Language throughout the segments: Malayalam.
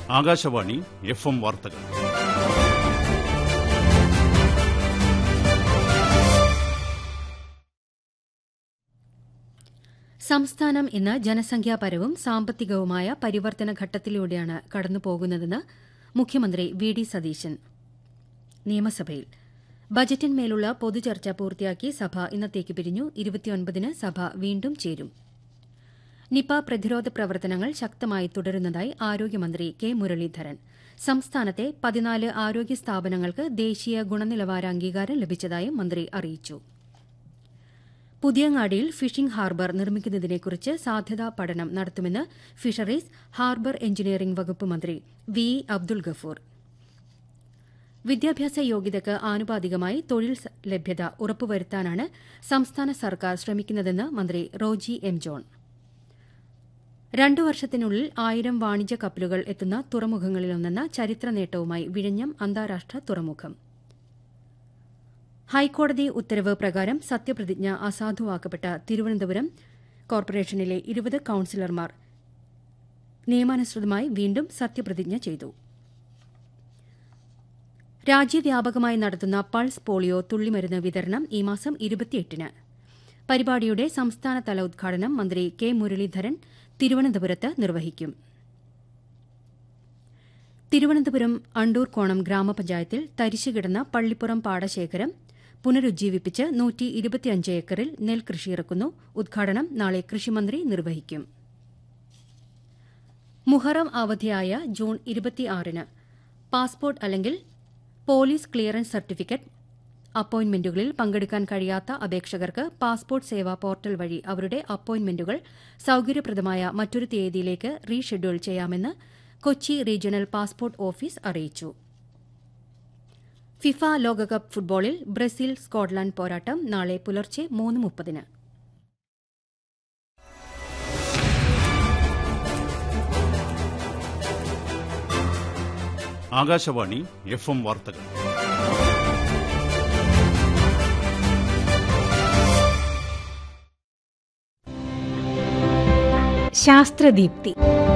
ആകാശവാണി എഫ് എം വാർത്തകൾ സംസ്ഥാനം ഇന്ന് ജനസംഖ്യാപരവും സാമ്പത്തികവുമായ പരിവർത്തന ഘട്ടത്തിലൂടെയാണ് കടന്നുപോകുന്നതെന്ന് മുഖ്യമന്ത്രി വി ഡി സതീശൻ നിയമസഭയിൽ ബജറ്റിന്മേലുള്ള പൊതുചർച്ച പൂർത്തിയാക്കി സഭ ഇന്നത്തേക്ക് പിരിഞ്ഞു ഇരുപത്തിയൊൻപതിന് സഭ വീണ്ടും ചേരും നിപ പ്രതിരോധ പ്രവർത്തനങ്ങൾ ശക്തമായി തുടരുന്നതായി ആരോഗ്യമന്ത്രി കെ മുരളീധരൻ സംസ്ഥാനത്തെ പതിനാല് ആരോഗ്യ സ്ഥാപനങ്ങൾക്ക് ദേശീയ ഗുണനിലവാര അംഗീകാരം ലഭിച്ചതായും മന്ത്രി അറിയിച്ചു പുതിയങ്ങാടിയിൽ ഫിഷിംഗ് ഹാർബർ നിർമ്മിക്കുന്നതിനെക്കുറിച്ച് സാധ്യതാ പഠനം നടത്തുമെന്ന് ഫിഷറീസ് ഹാർബർ എഞ്ചിനീയറിംഗ് വകുപ്പ് മന്ത്രി വി ഇ അബ്ദുൾ ഗഫൂർ വിദ്യാഭ്യാസ യോഗ്യതയ്ക്ക് ആനുപാതികമായി തൊഴിൽ ലഭ്യത ഉറപ്പുവരുത്താനാണ് സംസ്ഥാന സർക്കാർ ശ്രമിക്കുന്നതെന്ന് മന്ത്രി റോജി എം ജോൺ രണ്ടു വർഷത്തിനുള്ളിൽ ആയിരം വാണിജ്യ കപ്പലുകൾ എത്തുന്ന തുറമുഖങ്ങളിലൊന്നെന്ന ചരിത്ര നേട്ടവുമായി വിഴിഞ്ഞം അന്താരാഷ്ട്ര തുറമുഖം ഹൈക്കോടതി ഉത്തരവ് പ്രകാരം സത്യപ്രതിജ്ഞ അസാധുവാക്കപ്പെട്ട തിരുവനന്തപുരം കോർപ്പറേഷനിലെ ഇരുപത് കൌൺസിലർമാർ നിയമാനുസൃതമായി വീണ്ടും സത്യപ്രതിജ്ഞ ചെയ്തു രാജ്യവ്യാപകമായി നടത്തുന്ന പൾസ് പോളിയോ തുള്ളിമരുന്ന് വിതരണം ഈ മാസം ഇരുപത്തിയെട്ടിന് പരിപാടിയുടെ സംസ്ഥാനതല ഉദ്ഘാടനം മന്ത്രി കെ മുരളീധരൻ തിരുവനന്തപുരത്ത് നിർവഹിക്കും തിരുവനന്തപുരം അണ്ടൂർക്കോണം ഗ്രാമപഞ്ചായത്തിൽ തരിശുകിടന്ന പള്ളിപ്പുറം പാടശേഖരം പുനരുജ്ജീവിപ്പിച്ച് നൂറ്റി ഇരുപത്തിയഞ്ച് ഏക്കറിൽ നെൽകൃഷി ഇറക്കുന്നു ഉദ്ഘാടനം നാളെ കൃഷിമന്ത്രി നിർവഹിക്കും മുഹറം അവധിയായ ജൂൺ ഇരുപത്തിയാറിന് പാസ്പോർട്ട് അല്ലെങ്കിൽ പോലീസ് ക്ലിയറൻസ് സർട്ടിഫിക്കറ്റ് അപ്പോയിന്റ്മെന്റുകളിൽ പങ്കെടുക്കാൻ കഴിയാത്ത അപേക്ഷകർക്ക് പാസ്പോർട്ട് സേവാ പോർട്ടൽ വഴി അവരുടെ അപ്പോയിന്റ്മെന്റുകൾ സൌകര്യപ്രദമായ മറ്റൊരു തീയതിയിലേക്ക് റീഷെഡ്യൂൾ ചെയ്യാമെന്ന് കൊച്ചി റീജിയണൽ പാസ്പോർട്ട് ഓഫീസ് അറിയിച്ചു ഫിഫ ലോകകപ്പ് ഫുട്ബോളിൽ ബ്രസീൽ സ്കോട്ട്ലൻഡ് പോരാട്ടം നാളെ പുലർച്ചെ മൂന്ന് മുപ്പതിന് ആകാശവാണി എഫ് എം വാർത്തകൾ ശാസ്ത്രദീപ്തി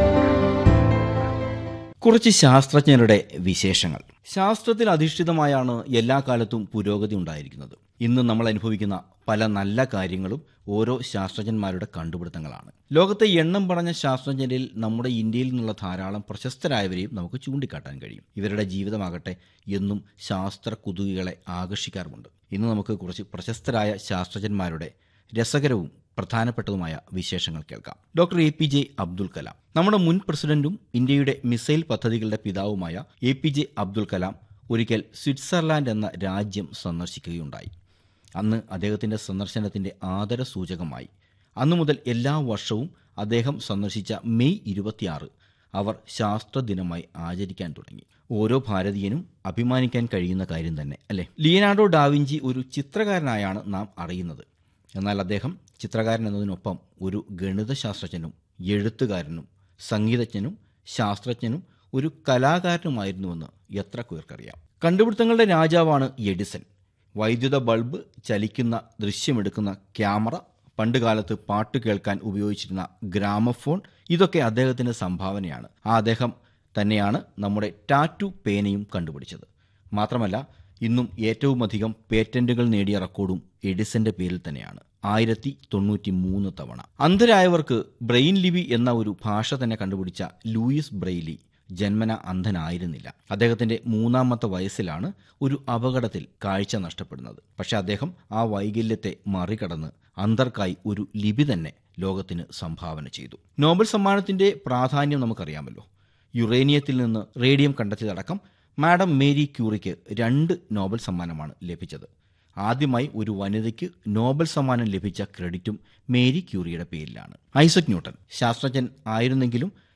കുറച്ച് ശാസ്ത്രജ്ഞരുടെ വിശേഷങ്ങൾ ശാസ്ത്രത്തിൽ അധിഷ്ഠിതമായാണ് എല്ലാ കാലത്തും പുരോഗതി ഉണ്ടായിരിക്കുന്നത് ഇന്ന് നമ്മൾ അനുഭവിക്കുന്ന പല നല്ല കാര്യങ്ങളും ഓരോ ശാസ്ത്രജ്ഞന്മാരുടെ കണ്ടുപിടുത്തങ്ങളാണ് ലോകത്തെ എണ്ണം പറഞ്ഞ ശാസ്ത്രജ്ഞരിൽ നമ്മുടെ ഇന്ത്യയിൽ നിന്നുള്ള ധാരാളം പ്രശസ്തരായവരെയും നമുക്ക് ചൂണ്ടിക്കാട്ടാൻ കഴിയും ഇവരുടെ ജീവിതമാകട്ടെ എന്നും ശാസ്ത്ര കുതുകികളെ ആകർഷിക്കാറുമുണ്ട് ഇന്ന് നമുക്ക് കുറച്ച് പ്രശസ്തരായ ശാസ്ത്രജ്ഞന്മാരുടെ രസകരവും പ്രധാനപ്പെട്ടതുമായ വിശേഷങ്ങൾ കേൾക്കാം doctor A P J Abdul Kalam നമ്മുടെ മുൻ പ്രസിഡന്റും ഇന്ത്യയുടെ മിസൈൽ പദ്ധതികളുടെ പിതാവുമായ A P J Abdul Kalam ഒരിക്കൽ സ്വിറ്റ്സർലാൻഡ് എന്ന രാജ്യം സന്ദർശിക്കുകയുണ്ടായി അന്ന് അദ്ദേഹത്തിന്റെ സന്ദർശനത്തിന്റെ ആദര സൂചകമായി അന്നു മുതൽ എല്ലാ വർഷവും അദ്ദേഹം സന്ദർശിച്ച മെയ് ഇരുപത്തിയാറ് അവർ ശാസ്ത്ര ദിനമായി ആചരിക്കാൻ തുടങ്ങി ഓരോ ഭാരതീയനും അഭിമാനിക്കാൻ കഴിയുന്ന കാര്യം തന്നെ അല്ലേ ലിയനാർഡോ ഡാവിഞ്ചി ഒരു ചിത്രകാരനായാണ് നാം അറിയുന്നത് എന്നാൽ അദ്ദേഹം ചിത്രകാരൻ എന്നതിനൊപ്പം ഒരു ഗണിതശാസ്ത്രജ്ഞനും എഴുത്തുകാരനും സംഗീതജ്ഞനും ശാസ്ത്രജ്ഞനും ഒരു കലാകാരനുമായിരുന്നുവെന്ന് എത്ര പേർക്കറിയാം കണ്ടുപിടുത്തങ്ങളുടെ രാജാവാണ് എഡിസൺ വൈദ്യുത ബൾബ് ചലിക്കുന്ന ദൃശ്യമെടുക്കുന്ന ക്യാമറ പണ്ടുകാലത്ത് പാട്ട് കേൾക്കാൻ ഉപയോഗിച്ചിരുന്ന ഗ്രാമഫോൺ ഇതൊക്കെ അദ്ദേഹത്തിന്റെ സംഭാവനയാണ് ആ അദ്ദേഹം തന്നെയാണ് നമ്മുടെ ടാറ്റു പേനയും കണ്ടുപിടിച്ചത് മാത്രമല്ല ഇന്നും ഏറ്റവുമധികം പേറ്റന്റുകൾ നേടിയ റെക്കോർഡും എഡിസന്റെ പേരിൽ തന്നെയാണ് ആയിരത്തി തൊണ്ണൂറ്റി മൂന്ന് തവണ അന്ധരായവർക്ക് ബ്രെയിൻ ലിപി എന്ന ഒരു ഭാഷ തന്നെ കണ്ടുപിടിച്ച ലൂയിസ് ബ്രെയിലി ജന്മന അന്ധനായിരുന്നില്ല അദ്ദേഹത്തിന്റെ മൂന്നാമത്തെ വയസ്സിലാണ് ഒരു അപകടത്തിൽ കാഴ്ച നഷ്ടപ്പെടുന്നത് പക്ഷെ അദ്ദേഹം ആ വൈകല്യത്തെ മറികടന്ന് അന്ധർക്കായി ഒരു ലിപി തന്നെ ലോകത്തിന് സംഭാവന ചെയ്തു നോബൽ സമ്മാനത്തിന്റെ പ്രാധാന്യം നമുക്കറിയാമല്ലോ യുറേനിയത്തിൽ നിന്ന് റേഡിയം കണ്ടെത്തിയതടക്കം മാഡം മേരി ക്യൂറിക്ക് രണ്ട് നോബൽ സമ്മാനമാണ് ലഭിച്ചത് ആദ്യമായി ഒരു വനിതയ്ക്ക് നോബൽ സമ്മാനം ലഭിച്ച ക്രെഡിറ്റും മേരി ക്യൂറിയുടെ പേരിലാണ് ഐസക് ന്യൂട്ടൺ ശാസ്ത്രജ്ഞൻ ആയിരുന്നെങ്കിലും